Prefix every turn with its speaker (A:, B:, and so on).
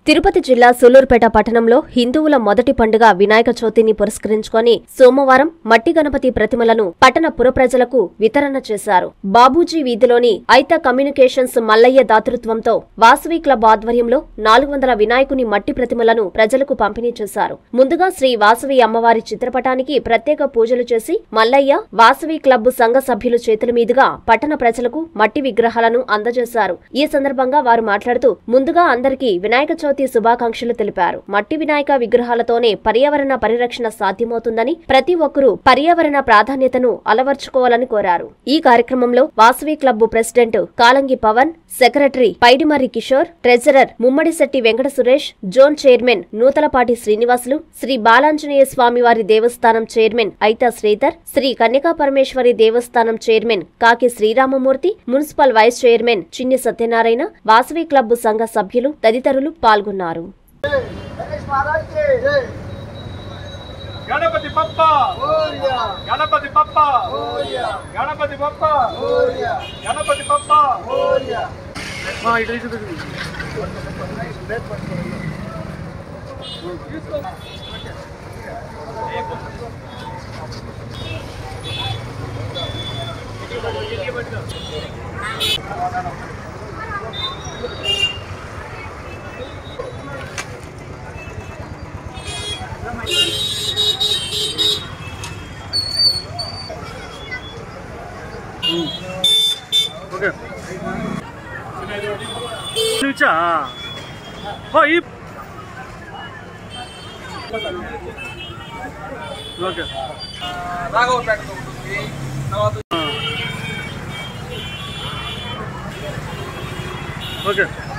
A: తిరుపతి జిల్లా సూలూరుపేట పట్టణంలో హిందువుల మొదటి పండుగ వినాయక చవితిని పురస్కరించుకొని సోమవారం మట్టి గణపతి ప్రతిమలను పట్టణ పుర ప్రజలకు వితరణ చేశారు బాబూజీ వీధిలోని ఐత కమ్యూనికేషన్స్ మల్లయ్య దాతృత్వంతో వాసవి క్లబ్ ఆధ్వర్యంలో నాలుగు వందల వినాయకుని మట్టి ప్రతిమలను ప్రజలకు పంపిణీ చేశారు ముందుగా శ్రీ వాసవి అమ్మవారి చిత్రపటానికి ప్రత్యేక పూజలు చేసి మల్లయ్య వాసవి క్లబ్ సంఘ సభ్యుల చేతుల మీదుగా పట్టణ ప్రజలకు మట్టి విగ్రహాలను అందజేశారు ఈ సందర్భంగా వారు మాట్లాడుతూ ముందుగా అందరికీ వినాయక చవితి శుభాకాంక్షలు తెలిపారు మట్టి వినాయక విగ్రహాలతోనే పర్యావరణ పరిరక్షణ సాధ్యమవుతుందని ప్రతి ఒక్కరూ పర్యావరణ ప్రాధాన్యతను అలవర్చుకోవాలని కోరారు ఈ కార్యక్రమంలో Vasavi club president Kalangi Pavan secretary Paidimarri Kishore treasurer Mummadisetti Venkata Suresh zone chairman Nuthalapati Srinivasulu Shri Balanjaneya స్వామివారి దేవస్థానం చైర్మన్ ఐతా శ్రీధర్ శ్రీ కన్యకా పరమేశ్వరి దేవస్థానం చైర్మన్ కాకి శ్రీరామమూర్తి మున్సిపల్ వైస్ చైర్మన్ చిన్ని సత్యనారాయణ వాసవి క్లబ్ సంఘ సభ్యులు తదితరులు పాల్గొన్నారు
B: గణేష్ మహారాజ్ కి జై
C: గణపతి బప్ప
B: ఓరియా
C: గణపతి బప్ప
B: ఓరియా
C: గణపతి బప్ప
B: ఓరియా
C: గణపతి బప్ప
B: ఓరియా
C: ఓకే నుంచా ఓ ఈ ఓకే
B: రాఘవపేట ఉంటుంది తర్వాత
C: ఓకే